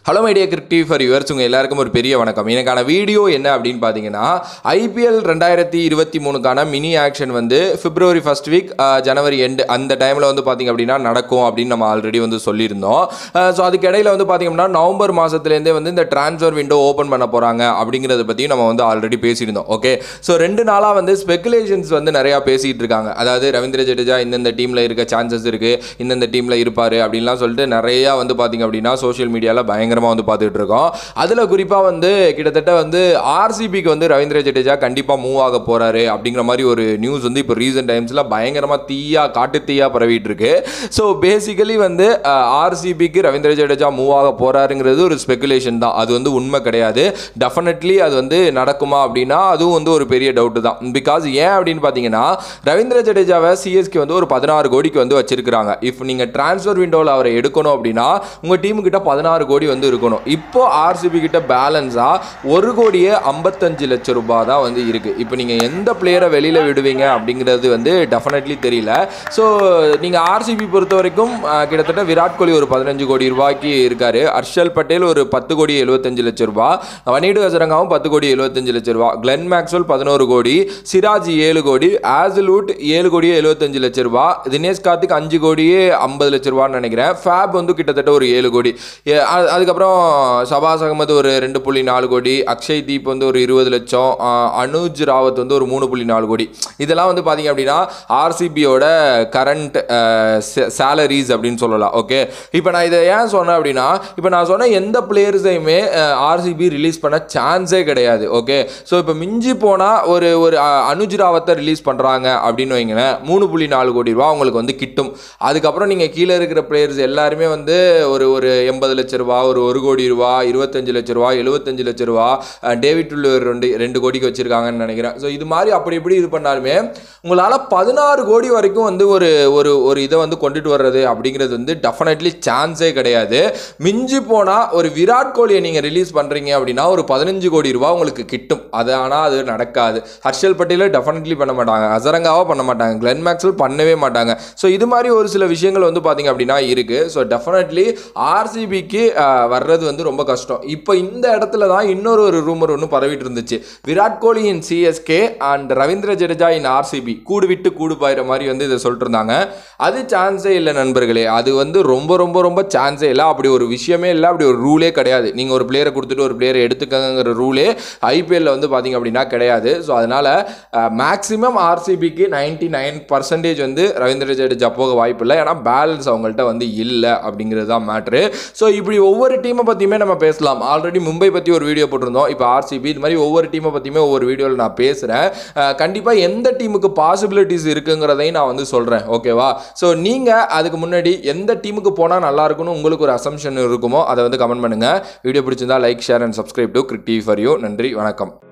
hello my dear cric TV for yours உங்கள் எல்லாருக்கும் ஒரு பெரிய வணக்கம் எனக்கான வீடியோ என்ன அப்படின்னு பார்த்தீங்கன்னா ஐபிஎல் ரெண்டாயிரத்தி இருபத்தி மூணுக்கான மினி ஆக்ஷன் வந்து பிப்ரவரி ஃபர்ஸ்ட் வீக் ஜனவரி எண்டு அந்த டைமில் வந்து பார்த்திங்க அப்படின்னா நடக்கும் அப்படின்னு நம்ம ஆல்ரெடி வந்து சொல்லியிருந்தோம் ஸோ அதுக்கு இடையில வந்து பார்த்திங்க அப்படின்னா நவம்பர் மாதத்துலேருந்தே வந்து இந்த ட்ரான்ஸ்ஃபர் விண்டோ ஓப்பன் பண்ண போகிறாங்க அப்படிங்கிறத பற்றியும் நம்ம வந்து ஆல்ரெடி பேசியிருந்தோம் ஓகே ஸோ ரெண்டு நாளாக வந்து ஸ்பெகுலேஷன்ஸ் வந்து நிறையா பேசிகிட்டு இருக்காங்க அதாவது ரவீந்திர ஜடேஜா இந்தந்த டீமில் இருக்க சான்சஸ் இருக்குது இந்தந்த டீமில் இருப்பார் அப்படின்லாம் சொல்லிட்டு நிறையா வந்து பார்த்திங்க அப்படின்னா சோஷியல் மீடியாவில் பயங்கரமாக வந்து பார்த்துட்டு இருக்கோம் அதில் குறிப்பாக வந்து கிட்டத்தட்ட வந்து ஆர்சிபிக்கு வந்து ரவீந்திர ஜடேஜா கண்டிப்பாக மூவ் ஆக போகிறாரு அப்படிங்கிற மாதிரி ஒரு நியூஸ் வந்து இப்போ ரீசெண்ட் டைம்ஸில் பயங்கரமாக தீயா காட்டு தீயா பரவிட்டு இருக்கு ஸோ பேசிக்கலி வந்து ஆர்சிபிக்கு ரவீந்திர ஜடேஜா மூவ் ஆக போகிறாருங்கிறது ஒரு ஸ்பெகுலேஷன் தான் அது வந்து உண்மை கிடையாது டெஃபினெட்லி அது வந்து நடக்குமா அப்படின்னா அதுவும் வந்து ஒரு பெரிய டவுட்டு தான் பிகாஸ் ஏன் அப்படின்னு பார்த்தீங்கன்னா ரவீந்திர ஜடேஜாவை சிஎஸ்கே வந்து ஒரு பதினாறு கோடிக்கு வந்து வச்சிருக்கிறாங்க இஃப் நீங்கள் ட்ரான்ஸ்ஃபர் விண்டோவில் அவரை எடுக்கணும் அப்படின்னா உங்கள் டீமுக்கிட்ட பதினாறு கோடி வந்து இருக்கணும் இப்போ ஆர்சிபி கிட்ட பேலன்ஸாக ஒரு கோடியே ஐம்பத்தஞ்சு லட்சம் ரூபாய் தான் வந்து இருக்குது இப்போ நீங்கள் எந்த பிளேயரை வெளியில் விடுவீங்க அப்படிங்கிறது வந்து டெஃபினெட்லி தெரியல ஸோ நீங்கள் ஆர்சிபி பொறுத்த வரைக்கும் அஹ், கிட்டத்தட்ட விராட் கோலி ஒரு பதினஞ்சு கோடி ரூபாய்க்கு இருக்காரு ஹர்ஷல் பட்டேல் ஒரு பத்து கோடி எழுபத்தஞ்சு லட்சம் ரூபாய் வனீடு ஹசரங்காவும் பத்து கோடி எழுபத்தஞ்சு லட்சம் ரூபாய் கிளென் மேக்ஸ்வெல் பதினோரு கோடி சிராஜ் ஏழு கோடி ஆசலூட் ஏழு கோடியே எழுபத்தஞ்சு லட்சம் ரூபாய் தினேஷ் கார்த்திக் அஞ்சு கோடியே ஐம்பது லட்ச ரூபான்னு நினைக்கிறேன் ஃபேப் வந்து கிட்டத்தட்ட ஒரு ஏழு கோடி ஏ, அ- அதுக்கப்புறம் சபாஸ் அகமது ஒரு ரெண்டு புள்ளி நாலு கோடி அக்ஷய் தீப் வந்து ஒரு இருபது லட்சம் ஆ, அனுஜ் ராவத் வந்து ஒரு மூணு புள்ளி நாலு கோடி இதெல்லாம் வந்து பார்த்தீங்க அப்படின்னா ஆர்சிபியோட கரண்ட் சேலரிஸ் அப்படின்னு சொல்லலாம் ஓகே இப்போ நான் இதை ஏன் சொன்னேன் அப்படின்னா இப்போ நான் சொன்ன எந்த பிளேயர்ஸையுமே ஆர்சிபி ரிலீஸ் பண்ண சான்ஸே கிடையாது ஓகே ஸோ இப்போ மிஞ்சி போனால் ஒரு ஒரு அ, அனுஜ் ராவத்தை ரிலீஸ் பண்ணுறாங்க அப்படின்னு வைங்களேன் மூணு புள்ளி நாலு கோடி ரூபா உங்களுக்கு வந்து கிட்டும் அதுக்கப்புறம் நீங்கள் கீழே இருக்கிற பிளேயர்ஸ் எல்லாருமே வந்து ஒரு ஒரு எண்பது லட்ச ரூபா ஒரு ஒரு கோடி ரூபா இருபத்தஞ்சு லட்ச ரூபா எழுபத்தஞ்சு லட்ச ரூபா அஹ், டேவிட் டுல்லர் ரெண்டு ரெண்டு கோடிக்கு வச்சிருக்காங்கன்னு நினைக்கிறேன் ஸோ இது மாதிரி அப்படி இப்படி இது பண்ணாலுமே உங்களால் பதினாறு கோடி வரைக்கும் வந்து ஒரு ஒரு ஒரு இதை வந்து கொண்டுட்டு வர்றது அப்படிங்கிறது வந்து டெஃபினெட்லி சான்ஸே கிடையாது மிஞ்சி போனால் ஒரு விராட் கோலியை நீங்கள் ரிலீஸ் பண்ணுறீங்க அப்படின்னா ஒரு பதினஞ்சு கோடி ரூபா உங்களுக்கு கிட்டும் அது ஆனால் அது நடக்காது ஹர்ஷல் பட்டேலை டெஃபினெட்லி பண்ண மாட்டாங்க அசரங்காவோ பண்ண மாட்டாங்க கிளென் மேக்ஸ்வெல் பண்ணவே மாட்டாங்க ஸோ இது மாதிரி ஒரு சில விஷயங்கள் வந்து பார்த்தீங்க அப்படின்னா இருக்குது ஸோ டெஃபினெட்லி ஆர்சிபிக்கு வர்றது வந்து ரொம்ப கஷ்டம் இப்போ இந்த இடத்துல தான் இன்னொரு ஒரு ரூமர் ஒன்று பரவிட்டு இருந்துச்சு Virat Kohli in CSK and Ravindra Jadeja in RCB கூடு விட்டு கூடு பாயிற மாதிரி வந்து இதை சொல்லிட்டு இருந்தாங்க அது சான்ஸே இல்லை நண்பர்களே அது வந்து ரொம்ப ரொம்ப ரொம்ப சான்ஸே இல்லை அப்படி ஒரு விஷயமே இல்லை அப்படி ஒரு ரூலே கிடையாது நீங்கள் ஒரு பிளேயரை கொடுத்துட்டு ஒரு பிளேயரை எடுத்துக்கங்கிற ரூலே ஐபிஎல்ல வந்து பார்த்தீங்க அப்படின்னா கிடையாது ஸோ அதனால் மேக்ஸிமம் ஆர்சிபிக்கு நைன்டி நைன் பர்சன்டேஜ் வந்து ரவீந்திர ஜடேஜா போக வாய்ப்பு இல்லை ஏன்னா பேலன்ஸ் அவங்கள்ட்ட வந்து இல்லை அப்படிங்கிறது தான் மேட்ரு ஸோ இப்படி ஒவ்வொரு டீமை பற்றியுமே நம்ம பேசலாம் ஆல்ரெடி மும்பை பற்றி ஒரு வீடியோ போட்டிருந்தோம் இப்போ ஆர்சிபி இது மாதிரி ஒவ்வொரு டீமை பற்றியுமே ஒவ்வொரு வீடியோவில் நான் பேசுகிறேன் கண்டிப்பாக எந்த டீமுக்கு பாசிபிலிட்டிஸ் இருக்குங்கிறதையும் நான் வந்து சொல்கிறேன் ஓகேவா ஸோ நீங்கள் அதுக்கு முன்னாடி எந்த டீமுக்கு போனால் நல்லா இருக்கும்னு உங்களுக்கு ஒரு அசம்ஷன் இருக்குமோ அதை வந்து கமெண்ட் பண்ணுங்கள் வீடியோ பிடிச்சிருந்தா like share and subscribe to cric TV for you நன்றி வணக்கம்